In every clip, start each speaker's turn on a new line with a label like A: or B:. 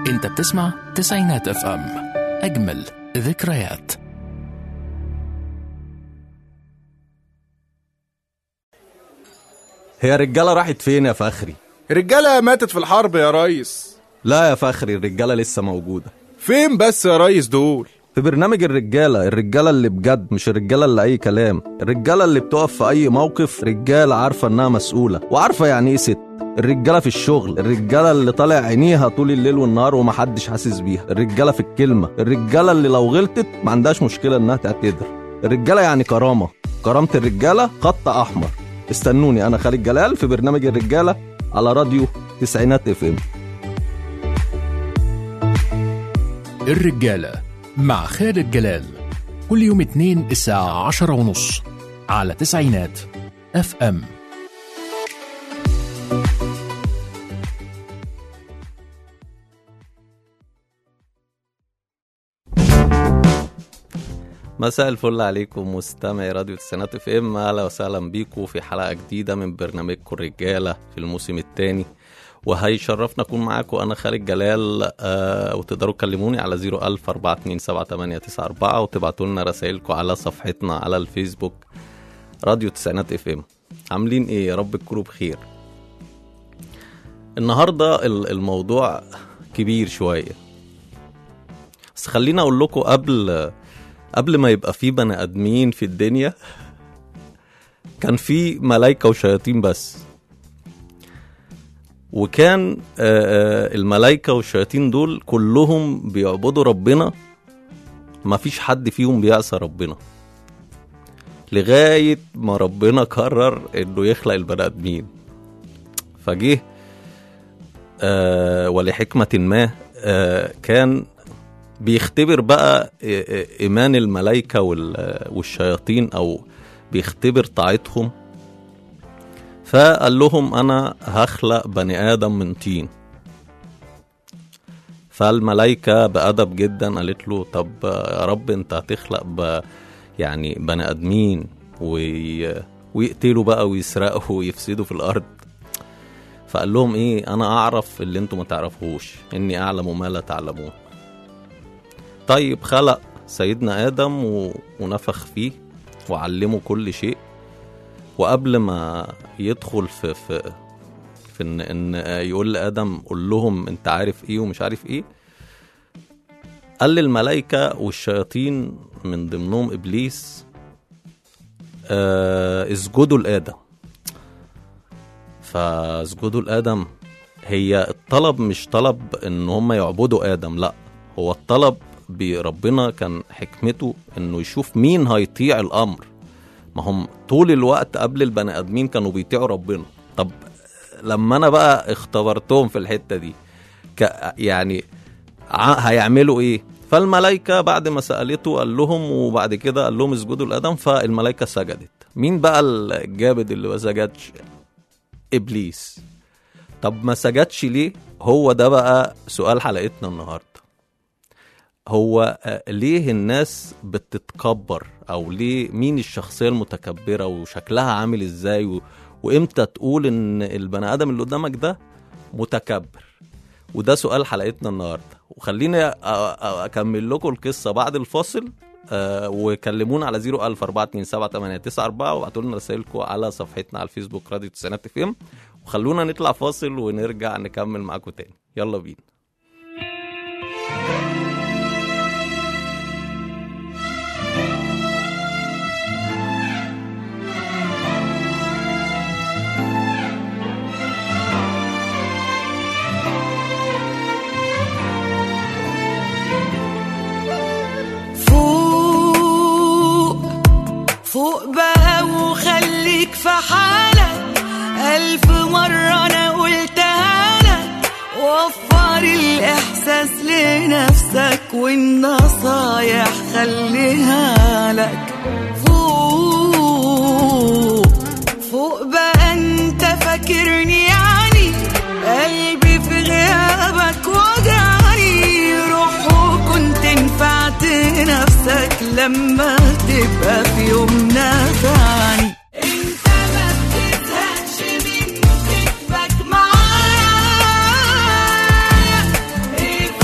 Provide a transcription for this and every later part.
A: انت بتسمع تسعينات اف ام اجمل ذكريات
B: هي الرجالة راحت فين يا فخري؟
C: الرجالة ماتت في الحرب يا ريس
B: لا يا فخري الرجالة لسه موجودة
C: فين بس يا ريس دول
B: في برنامج الرجالة الرجالة اللي بجد مش الرجالة اللي أي كلام الرجالة اللي بتقف في أي موقف رجالة عارفة إنها مسؤولة وعارفة يعني إيه ست الرجالة في الشغل الرجالة اللي طالع عينيها طول الليل والنهار ومحدش حاسس بيها الرجالة في الكلمة الرجالة اللي لو غلطت ما عندهاش مشكلة إنها تعتذر الرجالة يعني كرامة كرامة الرجالة خط أحمر استنوني أنا خالد جلال في برنامج الرجالة على راديو تسعينات اف ام
A: الرجالة مع خالد جلال كل يوم اثنين الساعة عشرة ونص على تسعينات اف ام
B: مساء الفل عليكم مستمعي راديو تسعينات اف ام اهلا وسهلا بيكم في حلقه جديده من برنامجكم الرجاله في الموسم الثاني وهيشرفنا اكون معاكم انا خالد جلال آه وتقدروا تكلموني على 01000 427 وتبعتوا لنا رسائلكم على صفحتنا على الفيسبوك راديو تسعينات اف ام عاملين ايه يا رب تكونوا بخير النهارده ال- الموضوع كبير شويه بس خليني اقول لكم قبل قبل ما يبقى في بني ادمين في الدنيا كان في ملايكه وشياطين بس وكان آه، آه، الملايكه والشياطين دول كلهم بيعبدوا ربنا ما فيش حد فيهم بيعصى ربنا لغايه ما ربنا قرر انه يخلق البني ادمين فجه آه ولحكمه ما آه كان بيختبر بقى إ- إ- ايمان الملائكه وال- والشياطين او بيختبر طاعتهم فقال لهم انا هخلق بني ادم من طين فالملائكه بادب جدا قالت له طب يا رب انت هتخلق ب يعني بني ادمين وي... ويقتلوا بقى ويسرقوا ويفسدوا في الارض فقال لهم ايه انا اعرف اللي انتم ما تعرفوش اني اعلم ما لا تعلمون طيب خلق سيدنا آدم و... ونفخ فيه وعلمه كل شيء وقبل ما يدخل في في في ان ان يقول لآدم قول لهم انت عارف ايه ومش عارف ايه قال للملائكة والشياطين من ضمنهم ابليس آه اسجدوا لآدم فاسجدوا لآدم هي الطلب مش طلب ان هم يعبدوا آدم لا هو الطلب بربنا كان حكمته انه يشوف مين هيطيع الامر ما هم طول الوقت قبل البني ادمين كانوا بيطيعوا ربنا طب لما انا بقى اختبرتهم في الحته دي ك يعني ع- هيعملوا ايه فالملائكه بعد ما سالته قال لهم وبعد كده قال لهم اسجدوا لادم فالملائكه سجدت مين بقى الجابد اللي ما سجدش ابليس طب ما سجدش ليه هو ده بقى سؤال حلقتنا النهارده هو آه، ليه الناس بتتكبر او ليه مين الشخصيه المتكبره وشكلها عامل ازاي و... وامتى تقول ان البني ادم اللي قدامك ده متكبر وده سؤال حلقتنا النهارده وخليني أ- أ- اكمل لكم القصه بعد الفاصل آه وكلمونا على 004278994 وابعتوا لنا رسائلكم على صفحتنا على الفيسبوك راديو تسعينات اف ام وخلونا نطلع فاصل ونرجع نكمل معاكم تاني يلا بينا
D: فوق فوق بقى وخليك في حالك ألف مرة أنا قلتها لك وفر الإحساس لنفسك والنصايح خليها لك فوق فوق بقى أنت فاكرني يعني قلبي في غيابك وجعني روح وكنت نفعت نفسك لما تبقى في يوم نفعني انت ما بتزهقش من كتبك معايا ايه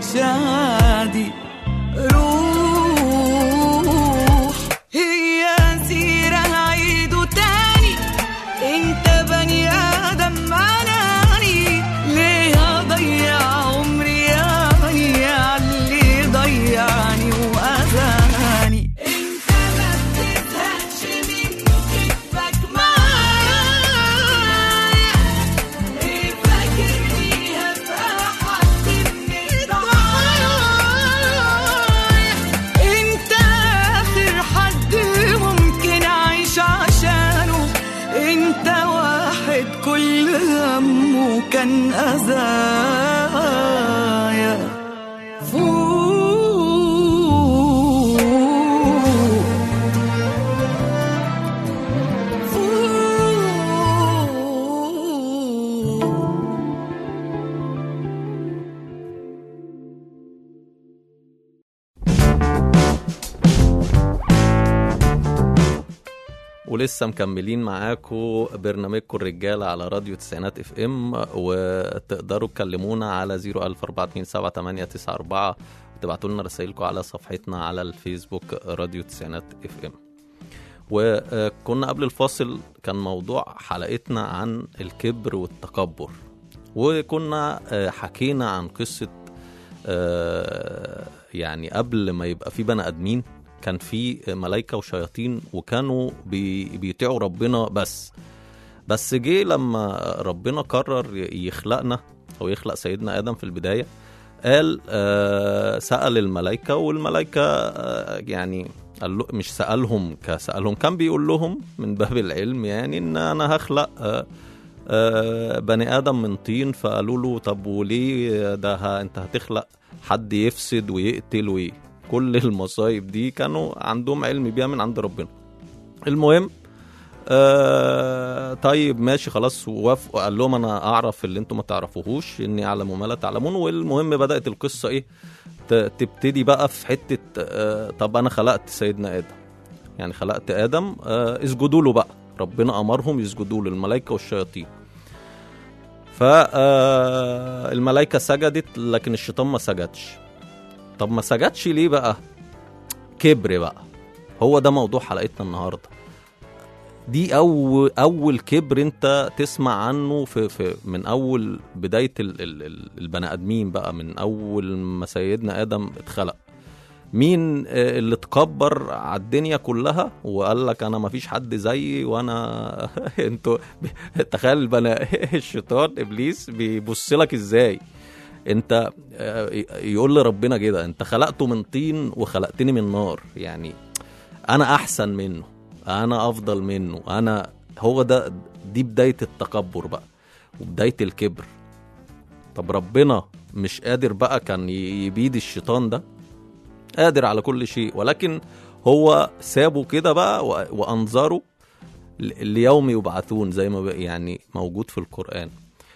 D: عادي روح هي سيرة هعيده تاني انت بني ادم اناني ليه اضيع عمري يعني عاللي ضيعني واذاني انت ما بتزهقش من كتفك معايا ايه فاكرني هبقى حد من الضحايا انت اخر حد ممكن اعيش عشانه انت واحد كل همه كان اذايا فوق فوق
B: ولسه مكملين معاكم برنامجكم الرجاله على راديو تسعينات اف ام وتقدروا تكلمونا على 014278994 وتبعتوا لنا رسائلكم على صفحتنا على الفيسبوك راديو تسعينات اف ام وكنا قبل الفاصل كان موضوع حلقتنا عن الكبر والتكبر وكنا آه، حكينا عن قصة آه، يعني قبل ما يبقى في بني ادمين كان في ملائكه وشياطين وكانوا بي بيطيعوا ربنا بس بس جه لما ربنا قرر يخلقنا او يخلق سيدنا ادم في البدايه قال آه سال الملائكه والملائكه آه يعني قال له مش سالهم كسالهم كان بيقول لهم من باب العلم يعني ان انا هخلق آه آه بني ادم من طين فقالوا له طب وليه ده ه- انت هتخلق حد يفسد ويقتل وي كل المصايب دي كانوا عندهم علم بيها من عند ربنا المهم آه طيب ماشي خلاص وافقوا قال لهم انا اعرف اللي انتم ما تعرفوهوش اني اعلم ما لا تعلمون والمهم بدات القصه ايه ت- تبتدي بقى في حته آه طب انا خلقت سيدنا ادم يعني خلقت ادم آه اسجدوا له بقى ربنا امرهم يسجدوا له الملائكه والشياطين فالملائكه سجدت لكن الشيطان ما سجدش طب ما سجدش ليه بقى كبر بقى هو ده موضوع حلقتنا النهارده دي اول اول كبر انت تسمع عنه في, في من اول بدايه ال ال ال البني ادمين بقى من اول ما سيدنا ادم اتخلق مين آه، اللي تكبر على الدنيا كلها وقال لك انا ما فيش حد زيي وانا انتوا تخيل البني الشيطان ابليس بيبص لك ازاي انت آه، يقول لربنا كده انت خلقته من طين وخلقتني من نار يعني انا احسن منه انا افضل منه انا هو ده دي بدايه التكبر بقى وبدايه الكبر طب ربنا مش قادر بقى كان ي- يبيد الشيطان ده قادر على كل شيء ولكن هو سابه كده بقى و- وانظره ل- ليوم يبعثون زي ما بقى يعني موجود في القرآن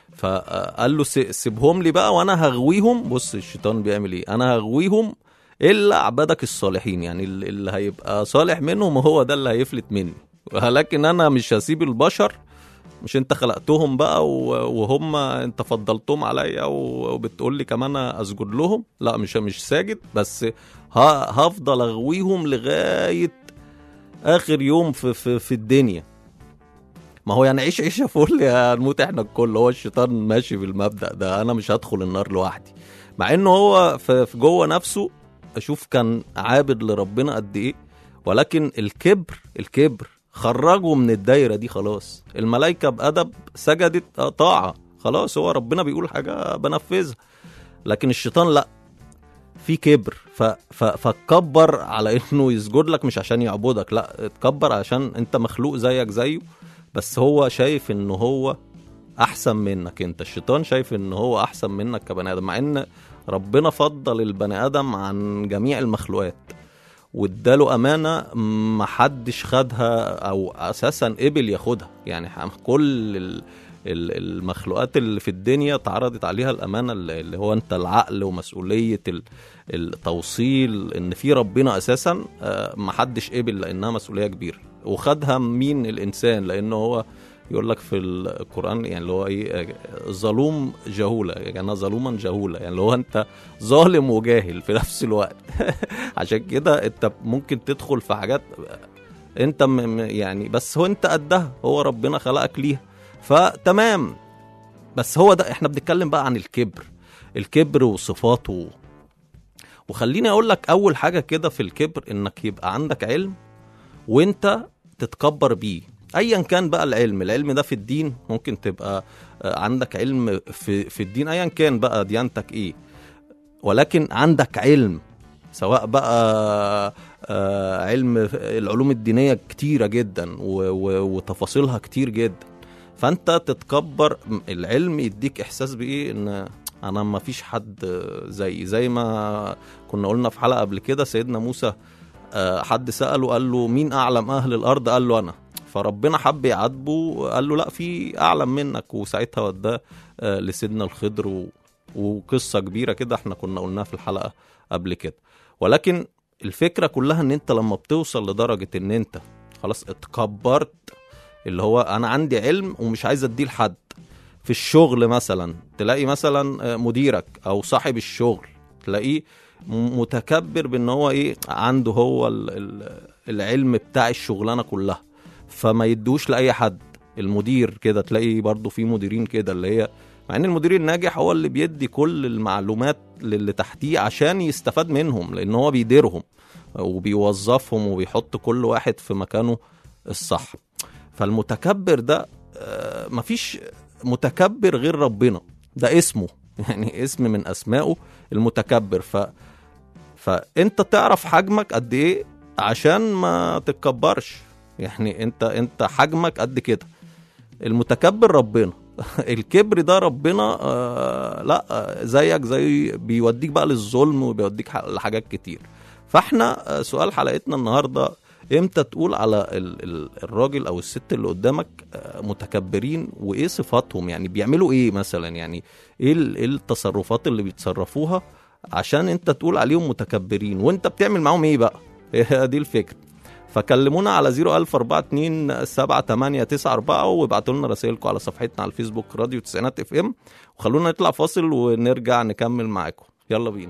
B: فقال له س- سيبهم لي بقى وانا هغويهم بص الشيطان بيعمل ايه انا هغويهم الا عبادك الصالحين يعني ال- اللي هيبقى صالح منهم هو ده اللي هيفلت مني ولكن انا مش هسيب البشر مش انت خلقتهم بقى و- وهم انت فضلتهم عليا و- وبتقول لي كمان اسجد لهم لا مش مش ساجد بس ه- هفضل اغويهم لغايه اخر يوم في في, في الدنيا ما هو يعني عيش عيشه فل يا نموت احنا الكل هو الشيطان ماشي بالمبدا ده انا مش هدخل النار لوحدي مع انه هو في في جوه نفسه اشوف كان عابد لربنا قد ايه ولكن الكبر الكبر خرجه من الدايره دي خلاص الملائكه بادب سجدت آه، طاعه خلاص هو ربنا بيقول حاجه بنفذها لكن الشيطان لا في كبر ف... ف... فتكبر على انه يسجد لك مش عشان يعبدك لا اتكبر عشان انت مخلوق زيك زيه بس هو شايف ان هو احسن منك انت الشيطان شايف ان هو احسن منك كبني ادم مع ان ربنا فضل البني ادم عن جميع المخلوقات واداله امانه محدش خدها او اساسا قبل ياخدها يعني ح- كل ال- ال- المخلوقات اللي في الدنيا اتعرضت عليها الامانه اللي اللي هو انت العقل ومسؤوليه ال- التوصيل ان في ربنا اساسا آه، محدش قبل لانها مسؤوليه كبيره وخدها مين الانسان لانه هو يقول لك في القران يعني اللي هو ايه ظلوم جهوله يعني ظلوما جهوله يعني اللي هو انت ظالم وجاهل في نفس الوقت عشان كده انت ممكن تدخل في حاجات انت م م- يعني بس هو انت قدها هو ربنا خلقك ليها فتمام بس هو ده احنا بنتكلم بقى عن الكبر الكبر وصفاته وخليني اقول لك اول حاجه كده في الكبر انك يبقى عندك علم وانت تتكبر بيه ايا كان بقى العلم العلم ده في الدين ممكن تبقى آه، عندك علم في في الدين ايا كان بقى ديانتك ايه ولكن عندك علم سواء بقى آه، علم العلوم الدينيه كتيره جدا و- و- وتفاصيلها كتير جدا فانت تتكبر العلم يديك احساس بايه ان انا ما فيش حد زي زي ما كنا قلنا في حلقه قبل كده سيدنا موسى آه، حد ساله قال له مين اعلم اهل الارض قال له انا فربنا حب يعاتبه قال له لا في اعلم منك وساعتها وداه آه، لسيدنا الخضر و... وقصه كبيره كده احنا كنا قلناها في الحلقه قبل كده ولكن الفكره كلها ان انت لما بتوصل لدرجه ان انت خلاص اتكبرت اللي هو انا عندي علم ومش عايز اديه لحد في الشغل مثلا تلاقي مثلا آه، مديرك او صاحب الشغل تلاقيه م- متكبر بان هو ايه عنده هو ال- ال- العلم بتاع الشغلانه كلها فما يدوش لاي حد المدير كده تلاقي برضو في مديرين كده اللي هي مع ان المدير الناجح هو اللي بيدي كل المعلومات للي تحتيه عشان يستفاد منهم لان هو بيديرهم وبيوظفهم وبيحط كل واحد في مكانه الصح فالمتكبر ده آه، مفيش متكبر غير ربنا ده اسمه يعني اسم من اسمائه المتكبر ف فانت تعرف حجمك قد ايه عشان ما تتكبرش يعني انت انت حجمك قد كده المتكبر ربنا الكبر ده ربنا آه لا آه، زيك زي بيوديك بقى للظلم وبيوديك ح- لحاجات كتير فاحنا آه، سؤال حلقتنا النهارده امتى تقول على ال ال الراجل او الست اللي قدامك آه، متكبرين وايه صفاتهم يعني بيعملوا ايه مثلا يعني ايه ال- إيه التصرفات اللي بيتصرفوها عشان انت تقول عليهم متكبرين وانت بتعمل معاهم ايه بقى هي دي الفكره فكلمونا على 01042 وابعتوا لنا رسائلكم على صفحتنا على الفيسبوك راديو تسعينات اف ام وخلونا نطلع فاصل ونرجع نكمل معاكم يلا بينا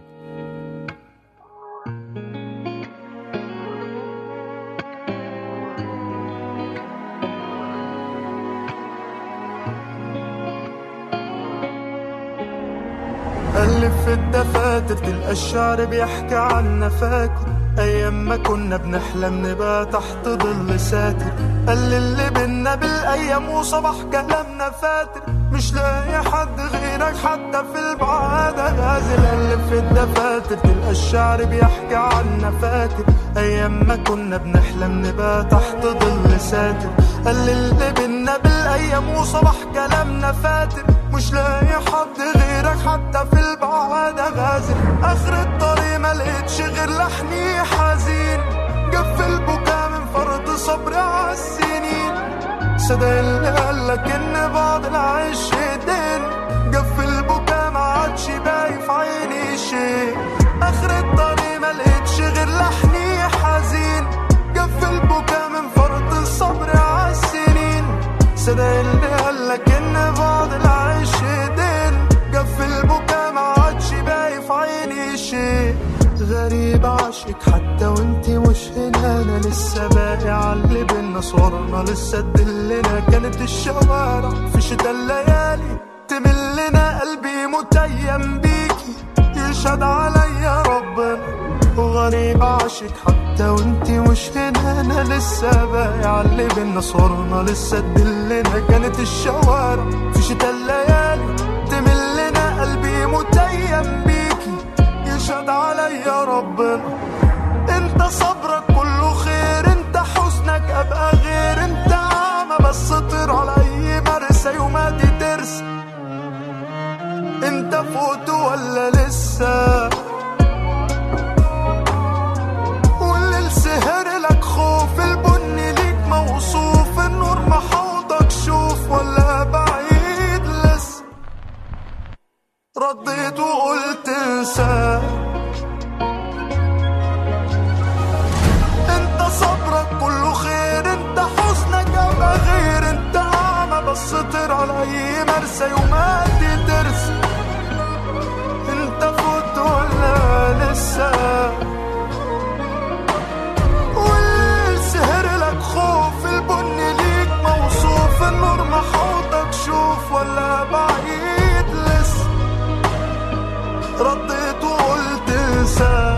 E: ألف في الدفاتر تلقى الشعر بيحكي عنا فاكر أيام ما كنا بنحلم نبقى تحت ظل ساتر قال اللي بينا بالأيام وصباح كلامنا فاتر مش لاقي حد غيرك حتى في البعاد غازل ألف في الدفاتر تلقى الشعر بيحكي عنا فاكر أيام ما كنا بنحلم نبقى تحت ظل ساتر قال اللي بينا بالأيام وصباح كلامنا فاتر مش لاقي حد غيرك حتى في البعاد غازل اخر الطريق ما لقيتش غير لحني حزين قف البكا من فرط صبري عالسنين صدق اللي قالك ان بعض العيش دين قف البكا ما عادش باقي في عيني شيء اخر الطريق ما لقيتش غير لحني حزين قف البكا من فرط الصبر عالسنين صدق اللي قالك ان بعض العيش دين قف البكا ما عادش باقي في عيني شيء غريب عاشق حتى وانتي مش هنا انا لسه باقي علي بينا صورنا لسه تدلنا كانت الشوارع في شتا الليالي تملنا قلبي متيم بيكي يشهد عليا ربنا وغريب عاشق حتى وانتي مش هنا انا لسه باقي علي بينا صورنا لسه تدلنا كانت الشوارع في شتا الليالي تملنا قلبي متيم بيكي يشهد عليا ربنا انت صبرك كله خير انت حزنك ابقى غير انت اعمى بس طير على اي مرسى يوماتي ترسى انت فوت ولا لسه والليل سهر لك خوف البن ليك موصوف النور محوطك شوف ولا بعيد لسه رديت وقلت انسى لسه يوماتي ترسى انت فوت ولا لسه والسهر لك خوف البن ليك موصوف النور محوطك شوف ولا بعيد لسه رديت وقلت انسى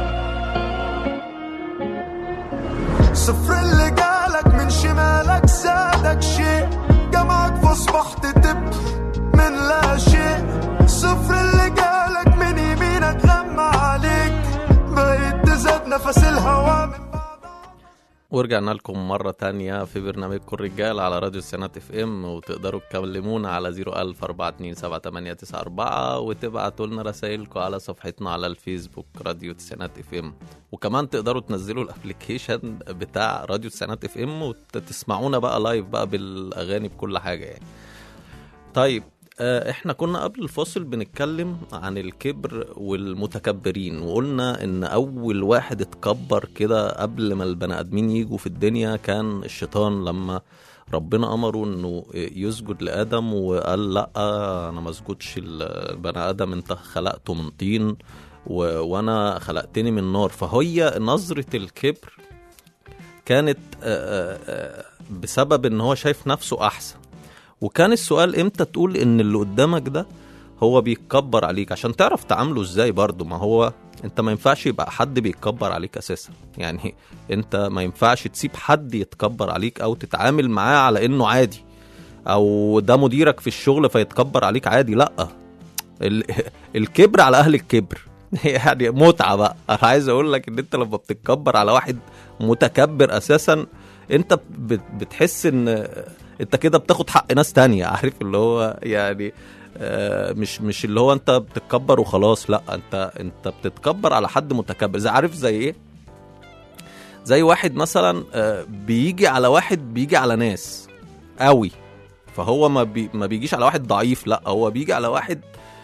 E: صفر اللي جالك من شمالك زادك شيء جمعك فاصبحت تبكي من لا شيء صفر اللي جالك من يمينك غمى عليك بقيت تزاد نفس الهوا من بعد
B: ورجعنا لكم مرة تانية في برنامجكم الرجال على راديو السنات اف ام وتقدروا تكلمونا على 010427894 وتبعتوا لنا رسائلكم على صفحتنا على الفيسبوك راديو السنات اف ام وكمان تقدروا تنزلوا الابلكيشن بتاع راديو السنات اف ام وتسمعونا بقى لايف بقى بالاغاني بكل حاجة يعني طيب آه، احنا كنا قبل الفاصل بنتكلم عن الكبر والمتكبرين وقلنا ان اول واحد اتكبر كده قبل ما البني ادمين يجوا في الدنيا كان الشيطان لما ربنا امره انه يسجد لادم وقال لا انا ما اسجدش البني ادم انت خلقته من طين و... وانا خلقتني من نار فهي نظره الكبر كانت آه، آه، آه، بسبب ان هو شايف نفسه احسن وكان السؤال امتى تقول ان اللي قدامك ده هو بيتكبر عليك عشان تعرف تعامله ازاي برضه ما هو انت ما ينفعش يبقى حد بيتكبر عليك اساسا يعني انت ما ينفعش تسيب حد يتكبر عليك او تتعامل معاه على انه عادي او ده مديرك في الشغل فيتكبر عليك عادي لا ال- الكبر على اهل الكبر يعني متعه بقى انا عايز اقول لك ان انت لما بتتكبر على واحد متكبر اساسا انت بت- بتحس ان انت كده بتاخد حق ناس تانية عارف اللي هو يعني آه، مش مش اللي هو انت بتتكبر وخلاص لا انت انت بتتكبر على حد متكبر زي عارف زي ايه زي واحد مثلا آه، بيجي على واحد بيجي على ناس قوي فهو ما بي ما بيجيش على واحد ضعيف لا هو بيجي على واحد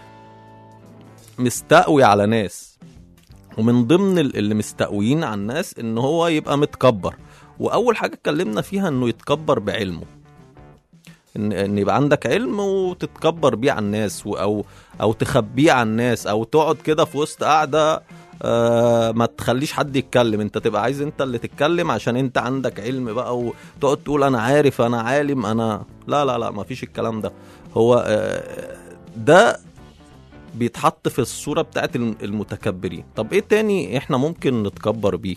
B: مستقوي على ناس ومن ضمن ال- اللي مستقويين على الناس ان هو يبقى متكبر واول حاجه اتكلمنا فيها انه يتكبر بعلمه ان ان يبقى عندك علم وتتكبر بيه على الناس و- او او تخبيه على الناس او تقعد كده في وسط قاعده آه ما تخليش حد يتكلم انت تبقى عايز انت اللي تتكلم عشان انت عندك علم بقى وتقعد تقول انا عارف انا عالم انا لا لا لا ما فيش الكلام ده هو آه ده بيتحط في الصورة بتاعت الم- المتكبرين طب ايه تاني احنا ممكن نتكبر بيه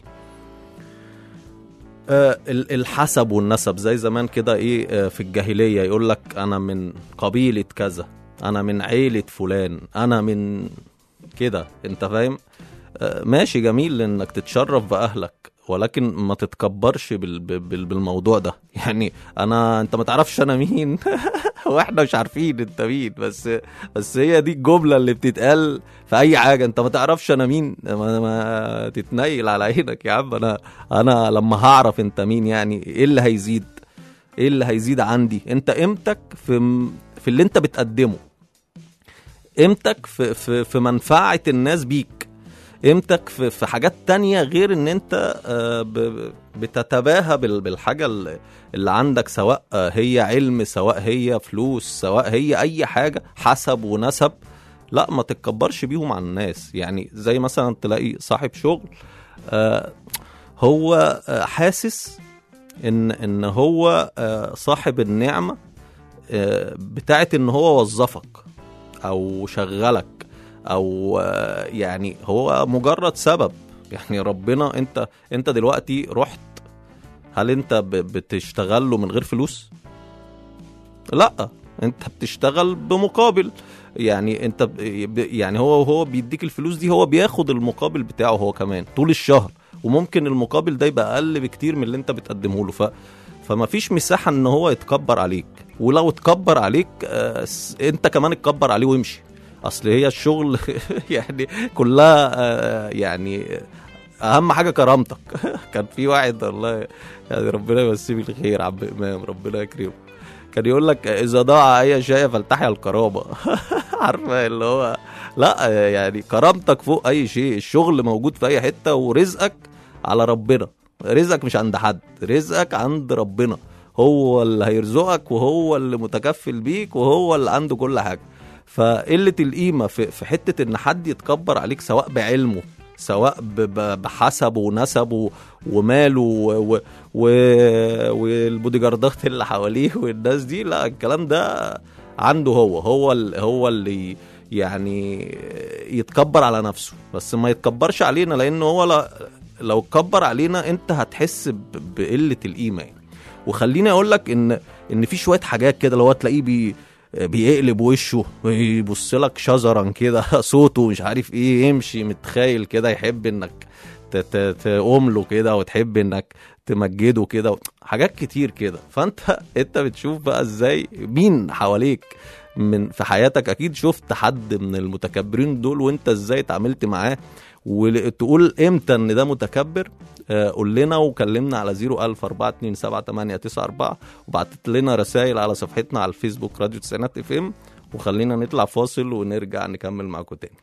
B: آه ال- الحسب والنسب زي زمان كده ايه آه في الجاهلية يقول لك انا من قبيلة كذا انا من عيلة فلان انا من كده انت فاهم آه ماشي جميل انك تتشرف باهلك ولكن ما تتكبرش بال... بال... بالموضوع ده يعني انا انت ما تعرفش انا مين واحنا مش عارفين انت مين بس بس هي دي الجمله اللي بتتقال في اي حاجه انت ما تعرفش انا مين ما, ما تتنيل على عينك يا عم انا انا لما هعرف انت مين يعني ايه اللي هيزيد ايه اللي هيزيد عندي انت قيمتك في في اللي انت بتقدمه قيمتك في في في منفعه الناس بيك قيمتك في في حاجات تانية غير ان انت آه، ب- ب- بتتباهى بال- بالحاجه اللي اللي عندك سواء آه، هي علم سواء هي فلوس سواء هي اي حاجه حسب ونسب لا ما تتكبرش بيهم عن الناس يعني زي مثلا تلاقي صاحب شغل آه، هو آه، حاسس ان ان هو آه، صاحب النعمه آه، بتاعت ان هو وظفك او شغلك او آه، يعني هو مجرد سبب يعني ربنا انت انت دلوقتي رحت هل انت ب- بتشتغل له من غير فلوس لا انت بتشتغل بمقابل يعني انت ب- ب- يعني هو هو بيديك الفلوس دي هو بياخد المقابل بتاعه هو كمان طول الشهر وممكن المقابل ده يبقى اقل بكتير من اللي انت بتقدمه له ف فما فيش مساحه ان هو يتكبر عليك ولو اتكبر عليك آه، س- انت كمان اتكبر عليه وامشي اصل هي الشغل يعني كلها آه، يعني اهم حاجه كرامتك كان في واحد والله يعني ربنا يمسيه بالخير عم امام ربنا يكرمه كان يقول لك اذا ضاع اي شيء فلتحيا الكرامه عارفه اللي هو لا يعني كرامتك فوق اي شيء الشغل موجود في اي حته ورزقك على ربنا رزقك مش عند حد رزقك عند ربنا هو اللي هيرزقك وهو اللي متكفل بيك وهو اللي عنده كل حاجه فقله القيمه في, في حته ان حد يتكبر عليك سواء بعلمه سواء ب- ب- بحسبه ونسبه وماله و- و- و- والبودي جاردات اللي حواليه والناس دي لا الكلام ده عنده هو هو ال- هو اللي يعني يتكبر على نفسه بس ما يتكبرش علينا لان هو لا لو اتكبر علينا انت هتحس ب- بقله القيمه يعني. وخليني اقول لك ان ان في شويه حاجات كده اللي هو تلاقيه بي بيقلب وشه ويبص لك شزرا كده صوته مش عارف ايه يمشي متخيل كده يحب انك ت- ت- تقوم له كده وتحب انك تمجده كده حاجات كتير كده فانت انت بتشوف بقى ازاي مين حواليك من في حياتك اكيد شفت حد من المتكبرين دول وانت ازاي اتعاملت معاه وتقول امتى ان ده متكبر آه، قول لنا وكلمنا على 010427894 وبعتت لنا رسائل على صفحتنا على الفيسبوك راديو تسعينات اف ام وخلينا نطلع فاصل ونرجع نكمل معاكم تاني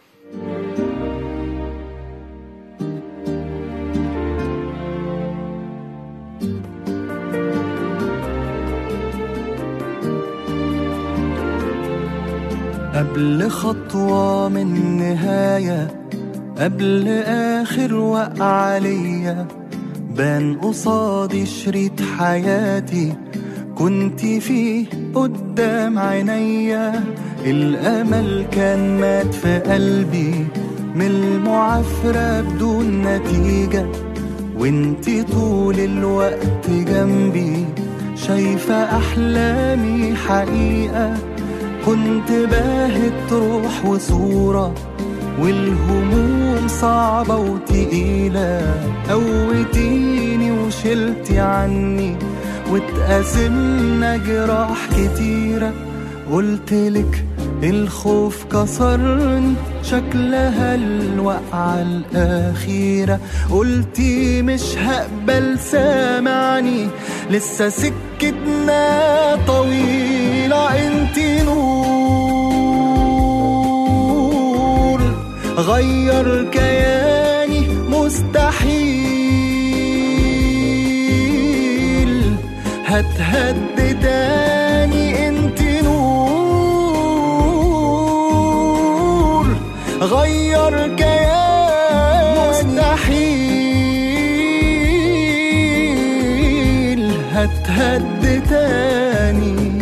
E: قبل خطوة من نهاية قبل آخر وقعة ليا بان قصادي شريط حياتي كنت فيه قدام عينيا الأمل كان مات في قلبي من المعافرة بدون نتيجة وانتي طول الوقت جنبي شايفة أحلامي حقيقة كنت باهت روح وصورة والهموم صعبة وتقيلة قوتيني وشلتي عني واتقاسمنا جراح كتيرة قلتلك الخوف كسرني شكلها الوقعة الأخيرة قلتي مش هقبل سامعني لسه سكتنا طويلة انتي نور غير كياني مستحيل هتهد تاني انت نور غير كياني مستحيل هتهد تاني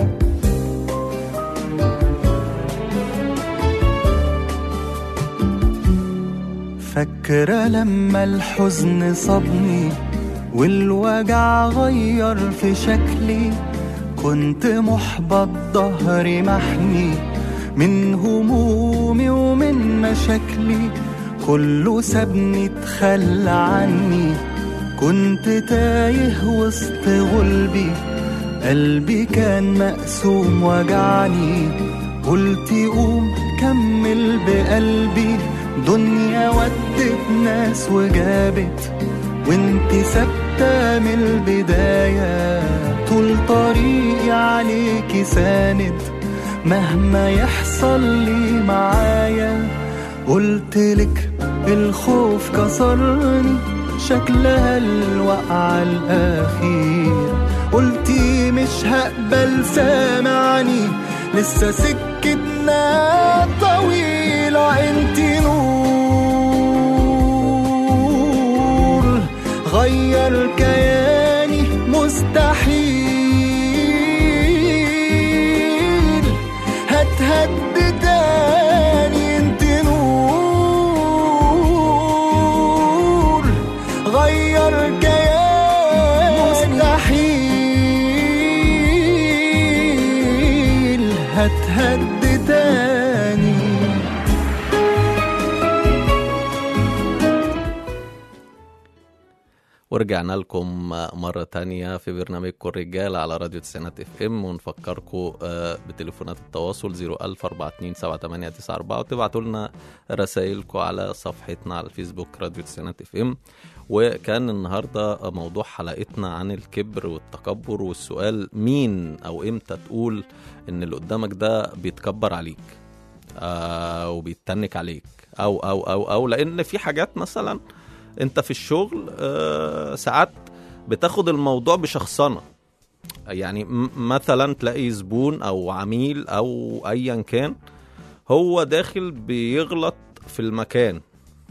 E: فاكرة لما الحزن صابني والوجع غير في شكلي كنت محبط ظهري محني من همومي ومن مشاكلي كله سابني اتخلى عني كنت تايه وسط غلبي قلبي كان مقسوم وجعني قلت قوم كمل بقلبي دنيا ودت ناس وجابت وانت ثابتة من البداية طول طريقي عليكي ساند مهما يحصل لي معايا قلتلك الخوف كسرني شكلها الوقعة الأخيرة قلتي مش هقبل سامعني لسه سكتنا طويلة انتي نور غير كياني مستحيل هتهد تاني انت نور غير كياني مستحيل هتهد تاني
B: ورجعنا لكم مرة تانية في برنامجكم الرجال على راديو تسعينات اف ام ونفكركم آه، بتليفونات التواصل 010427894 وتبعتوا لنا رسائلكم على صفحتنا على الفيسبوك راديو تسعينات اف ام وكان النهاردة موضوع حلقتنا عن الكبر والتكبر والسؤال مين او امتى تقول ان اللي قدامك ده بيتكبر عليك آه وبيتنك عليك او او او او لان في حاجات مثلا انت في الشغل آه ساعات بتاخد الموضوع بشخصنه يعني م- مثلا تلاقي زبون او عميل او ايا كان هو داخل بيغلط في المكان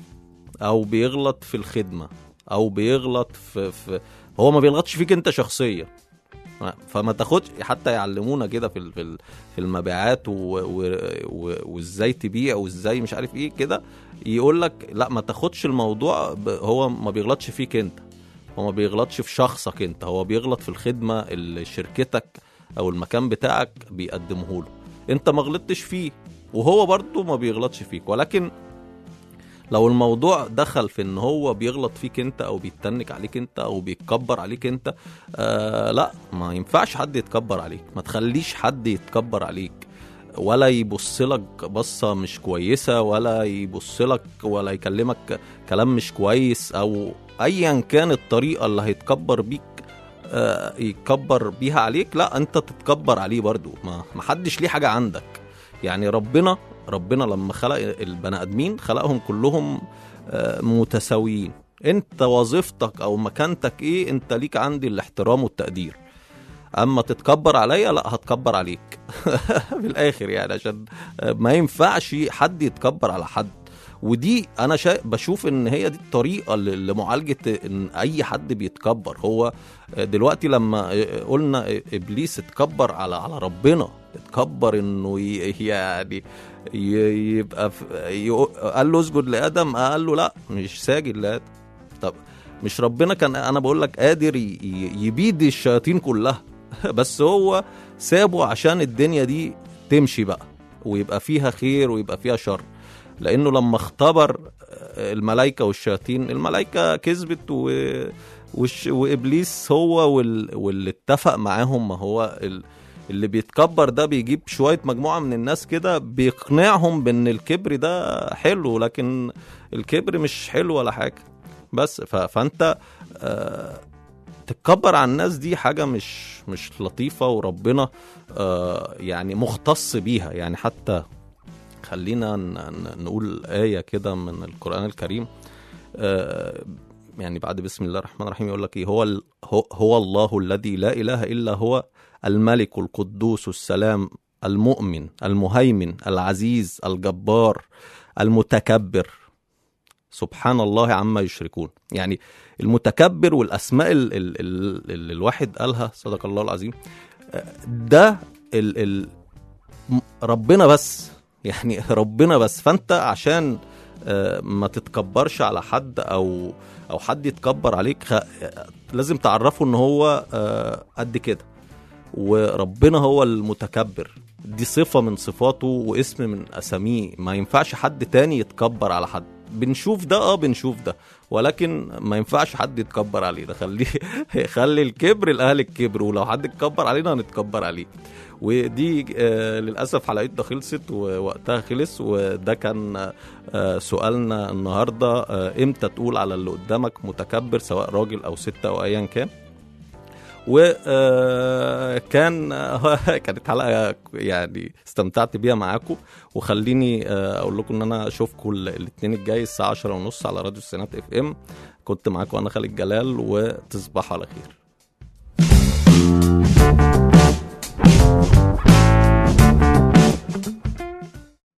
B: او بيغلط في الخدمه او بيغلط في, في هو ما بيغلطش فيك انت شخصيا فما تاخدش حتى يعلمونا كده في ال- في ال- في المبيعات و- و- و- وازاي تبيع وازاي مش عارف ايه كده يقول لك لا ما تاخدش الموضوع ب- هو ما بيغلطش فيك انت هو ما بيغلطش في شخصك انت هو بيغلط في الخدمه اللي شركتك او المكان بتاعك بيقدمه له انت ما غلطتش فيه وهو برضه ما بيغلطش فيك ولكن لو الموضوع دخل في ان هو بيغلط فيك انت او بيتنك عليك انت او بيتكبر عليك انت آه لا ما ينفعش حد يتكبر عليك ما تخليش حد يتكبر عليك ولا يبص لك بصه مش كويسه ولا يبص لك ولا يكلمك كلام مش كويس او ايا كان الطريقه اللي هيتكبر بيك آه، يتكبر بيها عليك لا انت تتكبر عليه برضو ما ما حدش ليه حاجه عندك يعني ربنا ربنا لما خلق البني ادمين خلقهم كلهم آه، متساويين انت وظيفتك او مكانتك ايه انت ليك عندي الاحترام والتقدير اما تتكبر عليا لا هتكبر عليك بالاخر يعني عشان آه، ما ينفعش حد يتكبر على حد ودي انا شا... بشوف ان هي دي الطريقه ل- لمعالجه ان اي حد بيتكبر هو دلوقتي لما قلنا ابليس اتكبر على على ربنا اتكبر انه ي... يعني ي... يبقى في... ي... قال له اسجد لادم قال له لا مش ساجد لادم طب مش ربنا كان انا بقول لك قادر ي... ي- يبيد الشياطين كلها بس هو سابه عشان الدنيا دي تمشي بقى ويبقى فيها خير ويبقى فيها شر لانه لما اختبر الملائكه والشياطين الملائكه كذبت و... وش... وابليس هو وال... واللي اتفق معاهم ما هو ال... اللي بيتكبر ده بيجيب شويه مجموعه من الناس كده بيقنعهم بان الكبر ده حلو لكن الكبر مش حلو ولا حاجه بس ف... فانت آه... تتكبر على الناس دي حاجه مش مش لطيفه وربنا آه يعني مختص بيها يعني حتى خلينا ن- ن- نقول آية كده من القرآن الكريم آه، يعني بعد بسم الله الرحمن الرحيم يقول لك ايه هو ال- هو, هو الله الذي لا اله الا هو الملك القدوس السلام المؤمن المهيمن العزيز الجبار المتكبر سبحان الله عما يشركون يعني المتكبر والاسماء ال- ال- ال- اللي الواحد قالها صدق الله العظيم آه، ده ال ال م- ربنا بس يعني ربنا بس فانت عشان آه، ما تتكبرش على حد او او حد يتكبر عليك خ... لازم تعرفه ان هو آه، قد كده وربنا هو المتكبر دي صفة من صفاته واسم من أساميه ما ينفعش حد تاني يتكبر على حد بنشوف ده اه بنشوف ده ولكن ما ينفعش حد يتكبر عليه ده خليه خلي الكبر لأهل الكبر ولو حد اتكبر علينا هنتكبر عليه ودي آه للاسف حلقتنا خلصت ووقتها خلص وده كان آه سؤالنا النهارده آه امتى تقول على اللي قدامك متكبر سواء راجل او ست او ايا كان وكان كانت حلقه يعني استمتعت بيها معاكم وخليني آه، اقول لكم ان انا اشوفكم الاثنين الجاي الساعه 10 ونص على راديو السينات اف ام كنت معاكم انا خالد جلال وتصبحوا على خير